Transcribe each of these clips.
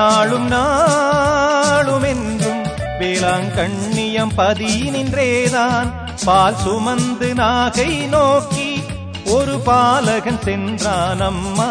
நாளும் நாளும் என்றும் வேளாங்கண்ணியம் பதி நின்றேதான் பால் சுமந்து நாகை நோக்கி ஒரு பாலகன் சென்றான் அம்மா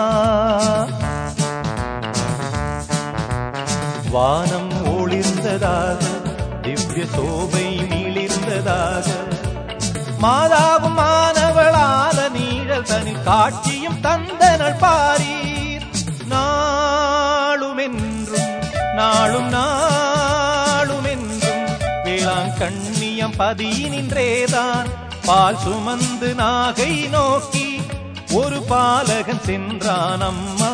வானம் ஒளிர்ந்ததாக திவ்ய சோபை மிளிர்ந்ததாக மாதாவும் மாணவளால நீழல் தனில் காட்சியும் தந்தனள் பாரீர் நாளும் என்றும் நாளும் நாளும் என்றும் வேளாங்கண்ணியம் பதி நின்றேதான் பால் சுமந்து நாகை நோக்கி ஒரு பாலகன் சென்றான் அம்மா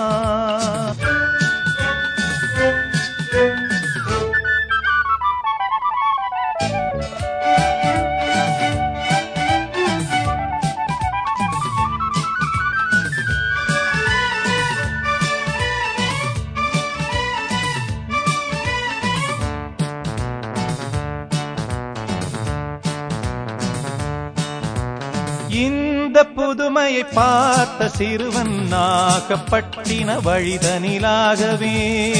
இந்த புதுமையை பார்த்த சிறுவன் நாகப்பட்டின வழிதனிலாகவே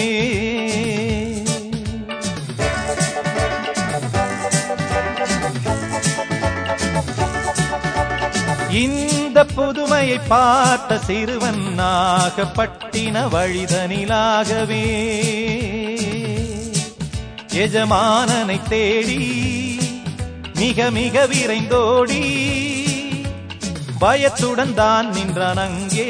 இந்த புதுமையை பார்த்த சிறுவன் நாகப்பட்டின வழிதனிலாகவே எஜமானனை தேடி மிக மிக விரைந்தோடி பயத்துடன் தான் நின்றான் அங்கே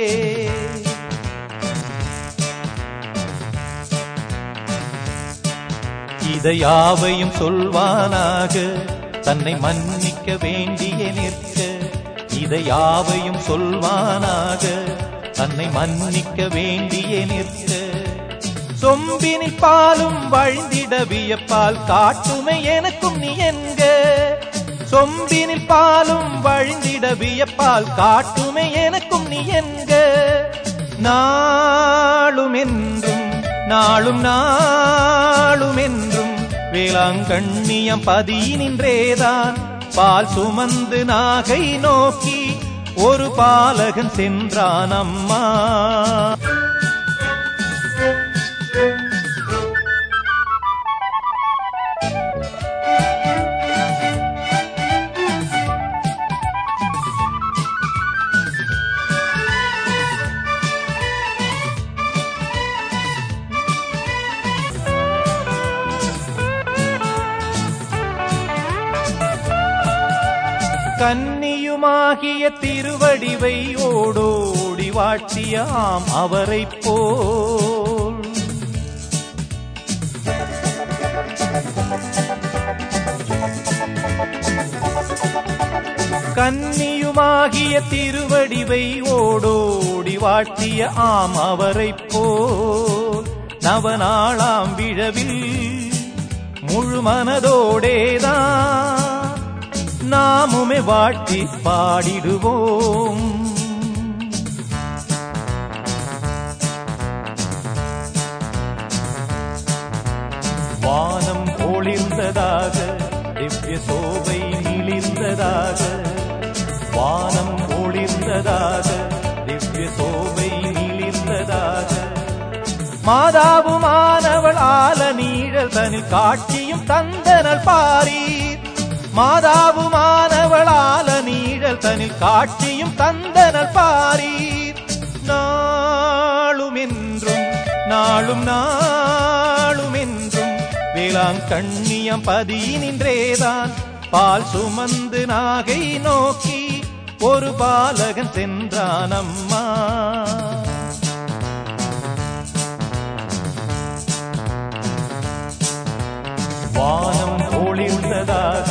இதை யாவையும் சொல்வானாக தன்னை மன்னிக்க வேண்டிய நிற்க இதை யாவையும் சொல்வானாக தன்னை மன்னிக்க வேண்டிய நிற்க சொம்பினில் பாலும் வழிந்திட வியப்பால் காட்டுமை எனக்கும் நீ என்க சொம்பினில் பாலும் வழிந்திட வியப்பால் காட்டுமை எனக்கும் நீ என்க நாளும் என்றும் நாளும் நாளும் என்றும் வேளாங்கண்ணியம் பதி நின்றேதான் பால் சுமந்து நாகை நோக்கி ஒரு பாலகன் சென்றான் அம்மா கன்னியுமாகிய திருவடிவை ஓடோடி வாட்டியாம் அவரைப் போல் கன்னியுமாகிய திருவடிவை ஓடோடி வாட்டிய ஆம் அவரைப் போல் நவநாளாம் விழவில் முழு மனதோடேதான் நாமுமே வாட்டி பாடிடுவோம் வானம் ஒளிர்ந்ததாக திவ்ய சோபை மிளிர்ந்ததாக வானம் ஒளிர்ந்ததாக திவ்ய சோபை மிளிர்ந்ததாக மாதாவுமானவள் ஆல நீழல் தனில் காட்சியும் தந்தனல் பாரீர் மாதாவுமானவள் ஆல நீழல் தனில் காட்சியும் தந்தனல் பாரீர் நாளும் என்றும் நாளும் நாளும் என்றும் வேளாங்கண்ணியம் பதி நின்றேதான் பால் சுமந்து நாகை நோக்கி ஒரு பாலகன் சென்றான் அம்மா வானம் ஒளிர்ந்ததாக